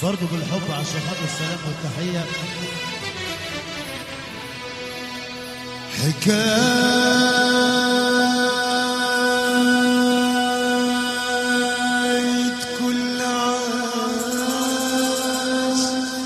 برضه بالحب عشان خاطر السلام والتحية حكاية كل عاش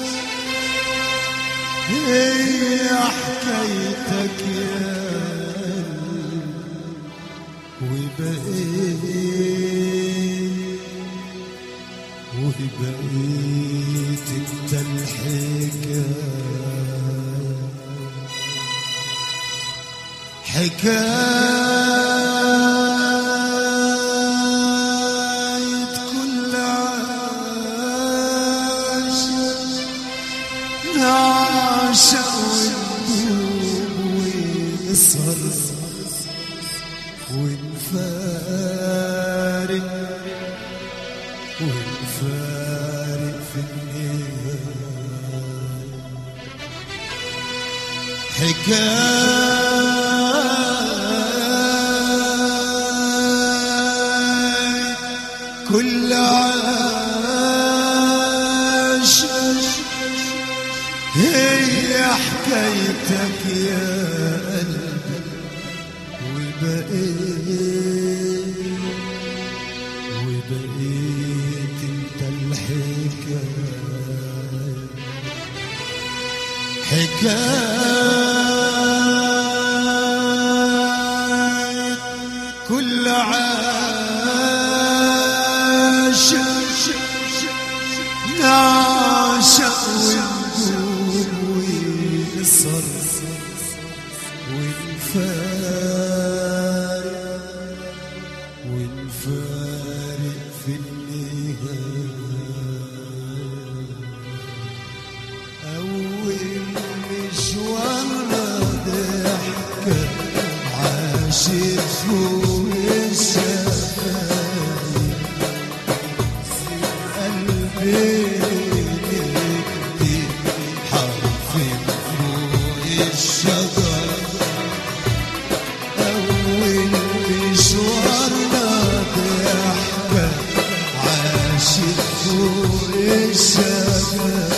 هي حكايتك يا وبقيت وبقيت انت الحكاية حكاية كل عاش نعشق وندوب ونسهر ونفارق ونفارق في النهاية حكاية كل عاش هي حكايتك يا قلبي وبقيت وبقيت انت الحكاية حكاية كل عاش نعشق ونقول ونصر ونفارق ونفارق في النهاية أول مشوارنا ضحكة عاشت فوق الشفايف قلبي نكتب حرف فوق الشجر أول مشوارنا ضحكة عاشت فوق الشفايف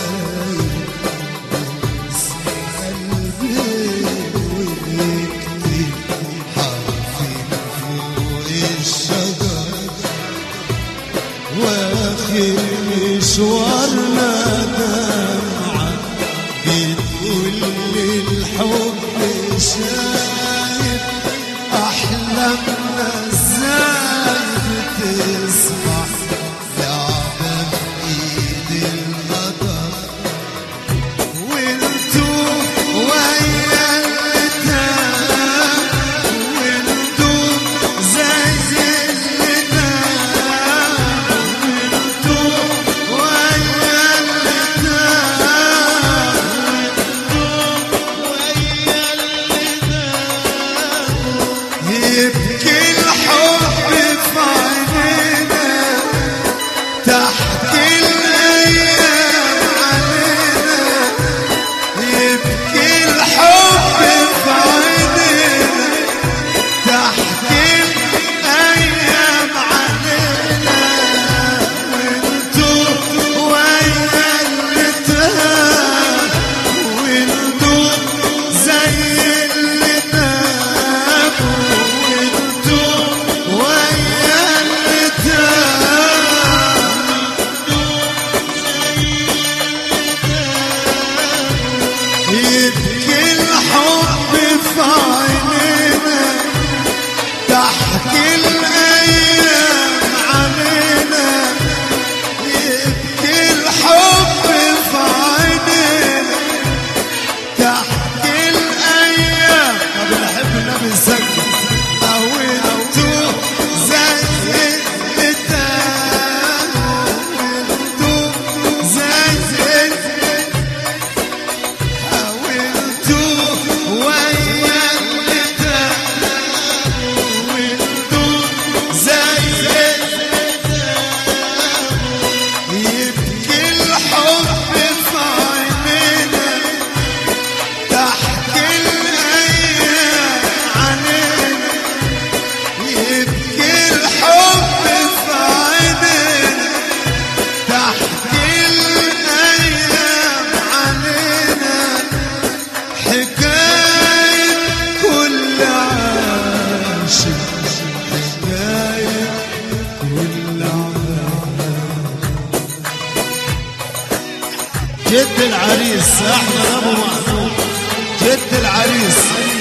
مشوارنا دمعة بتقول الحب شايف أحلامنا ازاي بتصبح لعبة بإيد المطر وانتو ويا النداء وانتو زي النداء وانتو ويا النداء وانتو ويا النداء يبكي الحب في عينينا تحكي الأيام علينا يبكي الحب في عينينا تحكي الأيام علينا وانتو ويا النتاب وانتو زي النتاب وانتو ويا النتاب جد العريس احمد ابو محمود جد العريس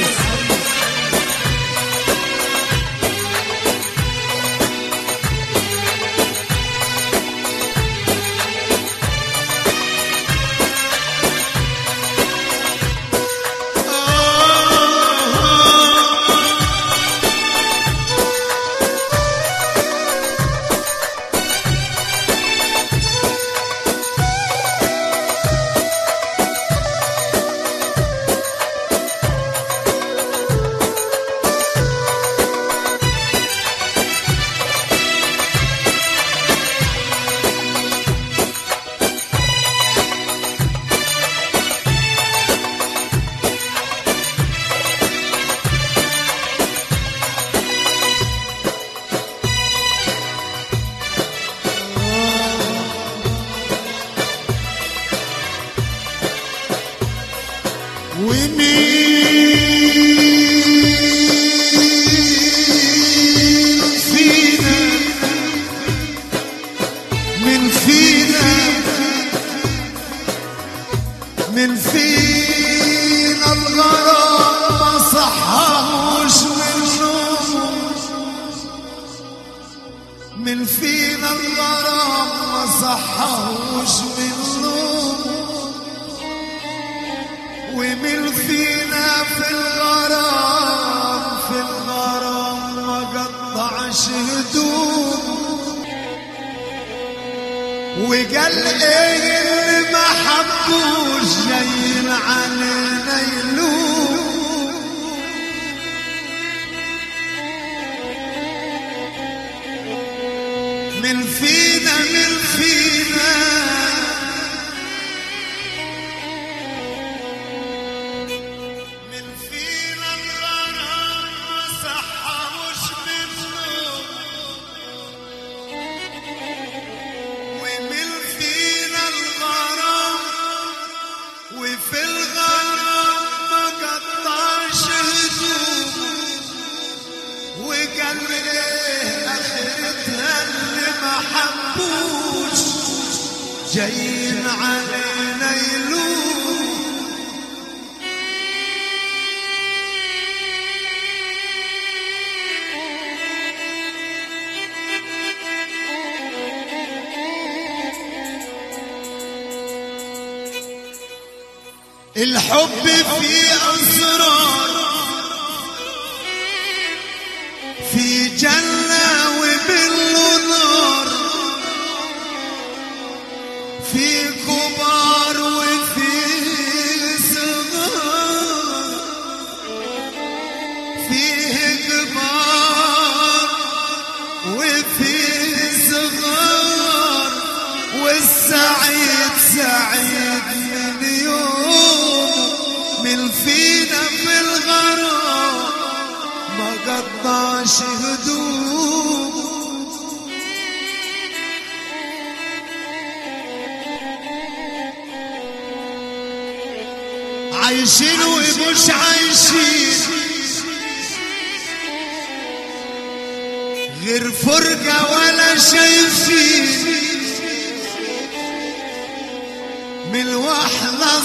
ومين فينا من فينا من فينا الغرام ما صحوش منه من فينا الغرام ما صحوش منه ومن فينا في الغرام في الغرام ما قطعش هدوم وقال ايه اللي ما حبوش جايين علينا يلوم من فينا من فينا من فينا الغرام ما صحوش منه ومن فينا الغرام وفي الغرام ما قطعش هدوم وقال ايه اخرتها اللي ما حبوش جايين علينا يلوم الحب فيه أسرار في جنة وبله نار في كبار وفي صغار فيه كبار وفي صغار والسعيد سعيد من يوم من فينا في الغرام ما قطعش هدوم عايشين ومش عايشين غير فرقة ولا شايفين من واحنا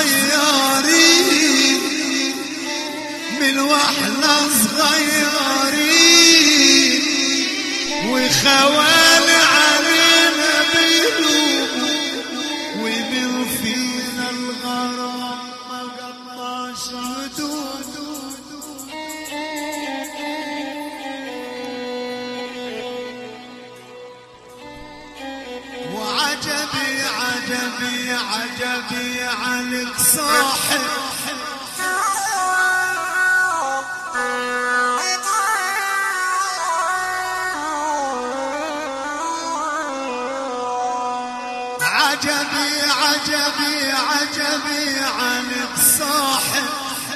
صغيرين من واحنا صغيرين وخوالي علينا بيلوموا ومن فينا الغرام ما قطعش هدوء وعجبي عجبي عجبي عنك صاحب عجبي عجبي عجبي عنك صاحب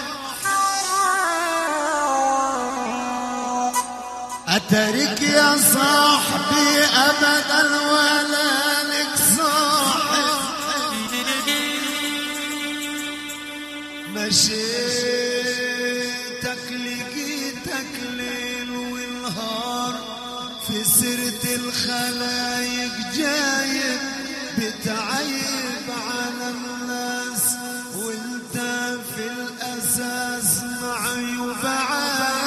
أترك يا صاحبي أبدا ولا لك صاحب مشيتك لقيتك ليل ونهار في سيرة الخلايق جايب بتعيب على الناس وانت في الاساس معيوب عليك